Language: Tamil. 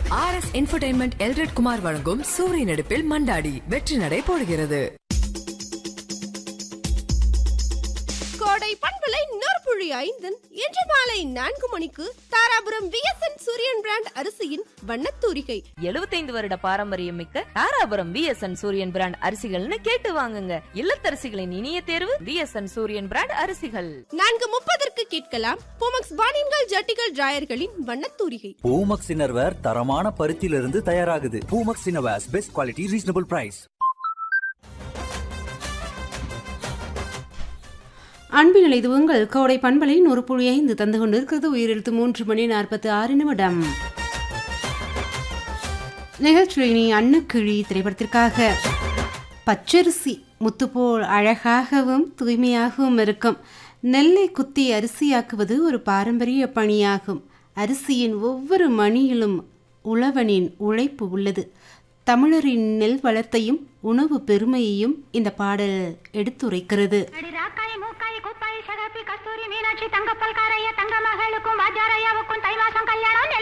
R S entertainment Elred Kumar வழங்கும் சூரிய நடிப்பில் மண்டாடி வெற்றி நடை போடுகிறது கோடை பண்பலை நற்புழி ஐந்தன் இன்று மாலை நான்கு மணிக்கு தாராபுரம் விஎஸ்என் சூரியன் பிராண்ட் அரிசியின் வண்ணத்தூரிகை எழுபத்தைந்து வருட பாரம்பரியம் மிக்க தாராபுரம் விஎஸ்என் சூரியன் பிராண்ட் அரிசிகள்னு கேட்டு வாங்குங்க இல்லத்தரசிகளின் இனிய தேர்வு விஎஸ்என் சூரியன் பிராண்ட் அரிசிகள் நான்கு முப்பதற்கு கேட்கலாம் போமக்ஸ் பானின்கள் ஜட்டிகள் டிராயர்களின் வண்ணத்தூரிகை பூமக்ஸ் இன்னர்வேர் தரமான பருத்தியிலிருந்து தயாராகுது Poomex innerwears best quality reasonable price அன்பினில் இது உங்கள் கோடை பண்பலை நூறு புள்ளி ஐந்து தந்து கொண்டிருக்கிறது உயிரெழுத்து மூன்று மணி நாற்பத்தி ஆறு நிமிடம் நிகழ்ச்சியினி அன்னுக்கிழி திரைப்படத்திற்காக பச்சரிசி முத்துப்போல் அழகாகவும் தூய்மையாகவும் இருக்கும் நெல்லை குத்தி அரிசியாக்குவது ஒரு பாரம்பரிய பணியாகும் அரிசியின் ஒவ்வொரு மணியிலும் உழவனின் உழைப்பு உள்ளது தமிழரின் நெல் வளத்தையும் உணவு பெருமையையும் இந்த பாடல் எடுத்துரைக்கிறது அடி ராக்காய் மூக்காய் குப்பாய் சகப்பி கஸ்தூரி மீனாட்சி தங்கப்பல் காரைய தங்க மகளுக்கும் வாத்தியாரையாவுக்கும் தை மாசம் கல்யாணம்